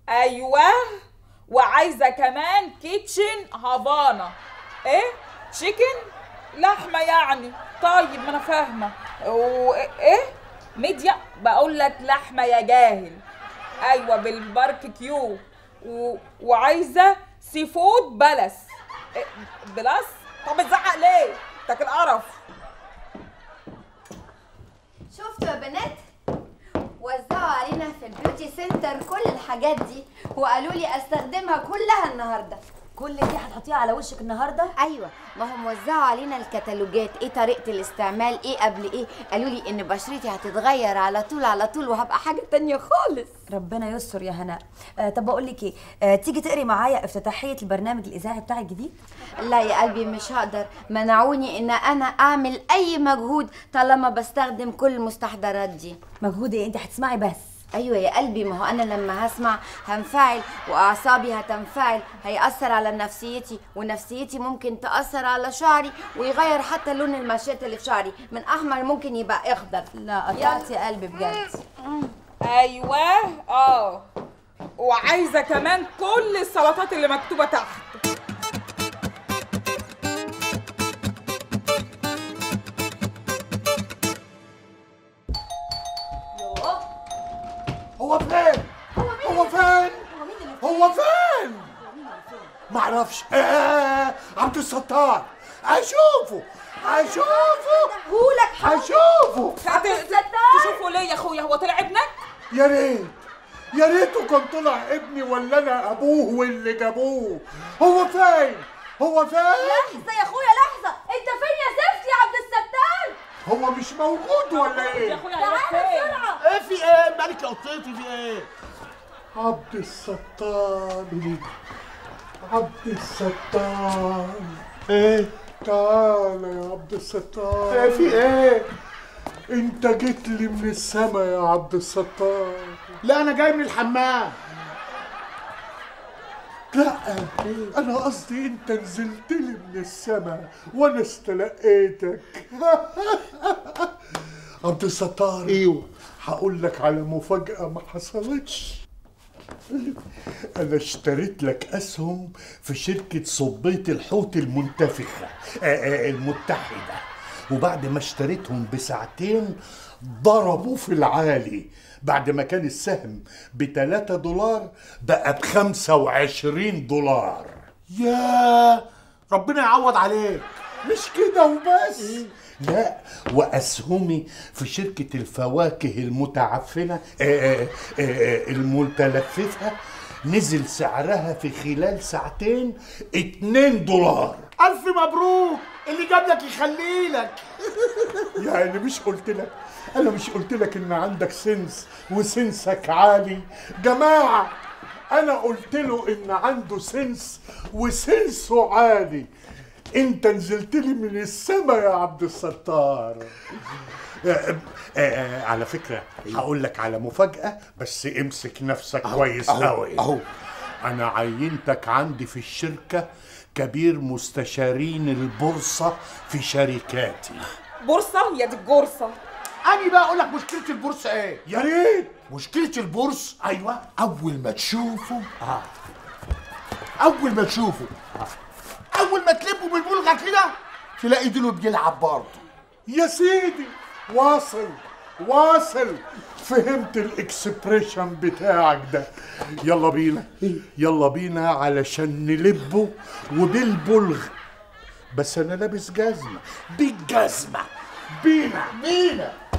ايوه وعايزه كمان كيتشن هافانا ايه تشيكن لحمه يعني طيب ما انا فاهمه وايه ميديا بقول لك لحمه يا جاهل ايوه بالباربيكيو و... وعايزه سي فود بلس إيه بلس طب بتزعق ليه تاكل قرف شفتوا يا بنات وزعوا علينا في البيوتي سنتر كل الحاجات دي وقالوا لي استخدمها كلها النهارده كل دي هتحطيها على وشك النهارده ايوه ما هم وزعوا علينا الكتالوجات ايه طريقه الاستعمال ايه قبل ايه قالوا لي ان بشرتي هتتغير على طول على طول وهبقى حاجه تانية خالص ربنا يستر يا هناء آه طب بقول لك ايه آه تيجي تقري معايا افتتاحيه البرنامج الاذاعي بتاعي الجديد لا يا قلبي مش هقدر منعوني ان انا اعمل اي مجهود طالما بستخدم كل المستحضرات دي مجهود ايه انت هتسمعي بس ايوه يا قلبي ما هو انا لما هسمع هنفعل واعصابي هتنفعل هيأثر على نفسيتي ونفسيتي ممكن تأثر على شعري ويغير حتى لون المشيات اللي في شعري من احمر ممكن يبقى اخضر لا قطعتي قلبي بجد ايوه اه وعايزه كمان كل السلطات اللي مكتوبه تحت هو فين؟ هو فين؟ هو فين؟ معرفش آه عبد الستار اشوفه اشوفه هولك اشوفه تشوفوا ليه يا اخويا هو طلع ابنك يا ريت يا ريته كان طلع ابني ولا انا ابوه واللي جابوه هو فين؟ هو فين؟ لحظه يا اخويا لحظه انت فين يا زفت يا عبد الستار هو مش موجود ولا يا ايه؟ اخويا هيروح فين ايه في ايه مالك يا قطيتي في ايه عبد الستار عبد الستار ايه تعال يا عبد الستار ايه في ايه انت جيت لي من السما يا عبد الستار لا انا جاي من الحمام لا انا قصدي انت نزلت لي من السما وانا استلقيتك عبد الستار ايوه هقول لك على مفاجأة ما حصلتش أنا اشتريت لك أسهم في شركة صبية الحوت المنتفخة آه، آه، المتحدة وبعد ما اشتريتهم بساعتين ضربوا في العالي بعد ما كان السهم ب 3 دولار بقى ب 25 دولار يا ربنا يعوض عليك مش كده وبس لا واسهمي في شركه الفواكه المتعفنه آه، آه، آه، المتلففه نزل سعرها في خلال ساعتين 2 دولار الف مبروك اللي جاب لك يخلي لك يعني مش قلت لك انا مش قلت لك ان عندك سنس وسنسك عالي جماعه انا قلت له ان عنده سنس وسنسه عالي انت نزلت لي من السما يا عبد الستار آه، آه، آه، على فكره هقول لك على مفاجاه بس امسك نفسك كويس أهو، قوي أهو. انا عينتك عندي في الشركه كبير مستشارين البورصه في شركاتي بورصه يا دي الجرصه انا بقى اقول لك مشكله البورصه ايه يا ريت مشكله البورصه ايوه اول ما تشوفه اه اول ما تشوفه اول ما تلبه بالبلغه كده تلاقي ديله بيلعب برضه يا سيدي واصل واصل فهمت الاكسبريشن بتاعك ده يلا بينا يلا بينا علشان نلبه وبالبلغ بس انا لابس جزمه بالجزمه بينا مينا